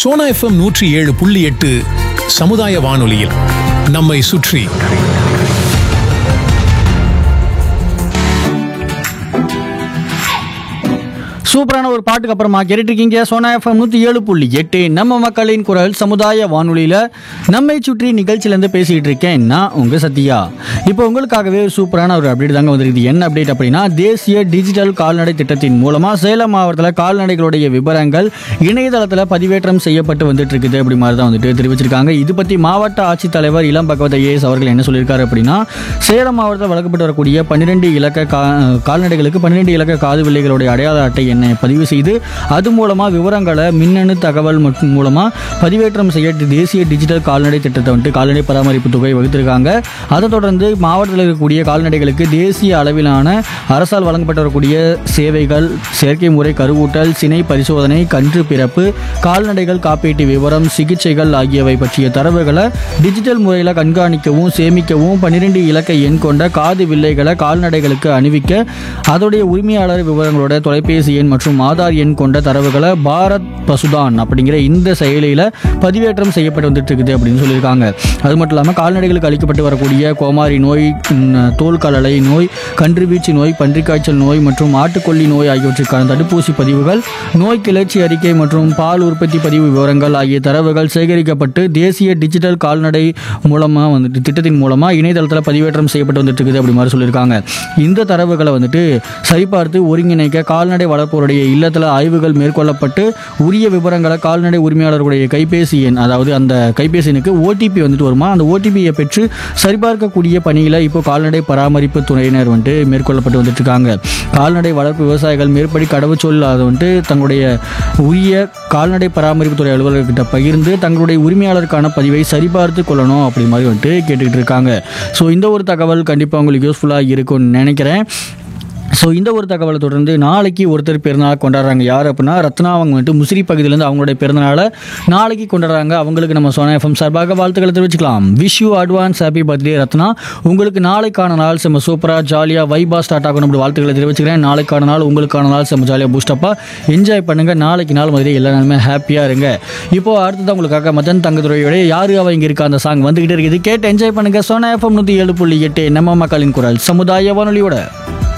Sona FM நூற்றி ஏழு புள்ளி எட்டு சமுதாய வானொலியில் நம்மை சுற்றி சூப்பரான ஒரு பாட்டுக்கு அப்புறமா கேட்டுருக்கீங்க சோனா எஃப்எம் நூற்றி ஏழு புள்ளி எட்டு நம்ம மக்களின் குரல் சமுதாய வானொலியில் நம்மை சுற்றி நிகழ்ச்சியிலேருந்து பேசிகிட்டு இருக்கேன் நான் உங்கள் சத்யா இப்போ உங்களுக்காகவே ஒரு சூப்பரான ஒரு அப்டேட் தாங்க வந்திருக்குது என்ன அப்டேட் அப்படின்னா தேசிய டிஜிட்டல் கால்நடை திட்டத்தின் மூலமாக சேலம் மாவட்டத்தில் கால்நடைகளுடைய விவரங்கள் இணையதளத்தில் பதிவேற்றம் செய்யப்பட்டு வந்துட்டு இருக்குது அப்படி மாதிரி தான் வந்துட்டு தெரிவிச்சிருக்காங்க இது பற்றி மாவட்ட ஆட்சித்தலைவர் இளம் பகவத் ஐஏஎஸ் அவர்கள் என்ன சொல்லியிருக்காரு அப்படின்னா சேலம் மாவட்டத்தில் வழங்கப்பட்டு வரக்கூடிய பன்னிரெண்டு இலக்க கா கால்நடைகளுக்கு பன்னிரெண்டு இலக்க காது வில்லைகளுடைய அடையாள அட்டை எண்ணை பதிவு செய்து அது மூலமாக விவரங்களை மின்னணு தகவல் மற்றும் மூலமாக பதிவேற்றம் செய்ய தேசிய டிஜிட்டல் கால்நடை திட்டத்தை வந்துட்டு கால்நடை பராமரிப்பு தொகை வகுத்திருக்காங்க அதை தொடர்ந்து மாவட்டத்தில் இருக்கக்கூடிய கால்நடைகளுக்கு தேசிய அளவிலான அரசால் வழங்கப்பட்டு வரக்கூடிய சேவைகள் செயற்கை முறை கருவூட்டல் சினை பரிசோதனை கன்று பிறப்பு கால்நடைகள் காப்பீட்டு விவரம் சிகிச்சைகள் ஆகியவை பற்றிய தரவுகளை டிஜிட்டல் முறையில் கண்காணிக்கவும் சேமிக்கவும் பன்னிரெண்டு இலக்க எண் கொண்ட காது வில்லைகளை கால்நடைகளுக்கு அணிவிக்க அதோடைய உரிமையாளர் விவரங்களோட தொலைபேசி எண் மற்றும் ஆதார் எண் கொண்ட தரவுகளை பாரத் பசுதான் அப்படிங்கிற இந்த செயலியில் பதிவேற்றம் செய்யப்பட்டு வந்துட்டு இருக்குது அப்படின்னு சொல்லியிருக்காங்க அது மட்டும் இல்லாமல் கால்நடைகளுக்கு அளிக்கப்பட்டு வரக்கூடிய கோமாரி நோய் ம், தோல் கலலை நோய் கன்றுவீச்சு நோய் பன்றிக்காய்ச்சல் நோய் மற்றும் ஆட்டுக்கொல்லி நோய் ஆகியவற்றுக்கான தடுப்பூசி பதிவுகள் நோய் கிளர்ச்சி அறிக்கை மற்றும் பால் உற்பத்தி பதிவு விவரங்கள் ஆகிய தரவுகள் சேகரிக்கப்பட்டு தேசிய டிஜிட்டல் கால்நடை மூலமாக வந்துட்டு திட்டத்தின் மூலமாக இணையதளத்தில் பதிவேற்றம் செய்யப்பட்டு வந்துட்டு இருக்குது அப்படி மாதிரி சொல்லியிருக்காங்க இந்த தரவுகளை வந்துட்டு சரிபார்த்து ஒருங்கிணைக்க கால்நடை வளர்ப்போருடைய இல்லத்தில் ஆய்வுகள் மேற்கொள்ளப்பட்டு உரிய விவரங்களை கால்நடை உரிமையாளர்களுடைய கைபேசி எண் அதாவது அந்த கைபேசி எண்ணுக்கு ஓடிபி வந்துட்டு வருமா அந்த ஓடிபியை பெற்று சரிபார்க்கக்கூடிய பணியில் இப்போ கால்நடை பராமரிப்பு துறையினர் வந்துட்டு மேற்கொள்ளப்பட்டு வந்துட்டு இருக்காங்க கால்நடை வளர்ப்பு விவசாயிகள் மேற்படி கடவுச்சொல் அதை வந்துட்டு தங்களுடைய உரிய கால்நடை பராமரிப்பு துறை அலுவலர்கிட்ட பகிர்ந்து தங்களுடைய உரிமையாளருக்கான பதிவை சரிபார்த்து கொள்ளணும் அப்படி மாதிரி வந்துட்டு கேட்டுக்கிட்டு இருக்காங்க ஸோ இந்த ஒரு தகவல் கண்டிப்பாக உங்களுக்கு யூஸ்ஃபுல்லாக இருக்கும்னு நினைக்கிறேன் ஸோ இந்த ஒரு தகவலை தொடர்ந்து நாளைக்கு ஒருத்தர் பிறந்தநாள் கொண்டாடுறாங்க யார் அப்படின்னா ரத்னா அவங்க வந்துட்டு முசிறி பகுதியிலேருந்து அவங்களுடைய பிறந்தநாளை நாளைக்கு கொண்டாடுறாங்க அவங்களுக்கு நம்ம சோனா எஃப்எம் சார்பாக வாழ்த்துக்களை தெரிவிச்சுக்கலாம் wish you advance happy birthday Ratna உங்களுக்கு நாளைக்கான நாள் செம்ம சூப்பராக ஜாலியாக வைபா ஸ்டார்ட் ஆகணும் அப்படி வாழ்த்துக்களை தெரிவிச்சுக்கிறேன் நாளைக்கான நாள் உங்களுக்கான நாள் செம்ம ஜாலியாக பூஸ்டப்பாக என்ஜாய் பண்ணுங்கள் நாளைக்கு நாள் மாதிரி எல்லா நாளுமே ஹாப்பியாக இருங்க இப்போ அடுத்தது உங்களுக்காக மதன் தங்கத்துறையோட யாரு அவ இங்கே இருக்கா அந்த சாங் வந்துகிட்டே இருக்குது கேட்டு என்ஜாய் பண்ணுங்கள் சோனா எஃப்எம் நூற்றி ஏழு புள்ளி எட்டு நம்ம மக்களின் குரல் சமுதாய வானொலியோட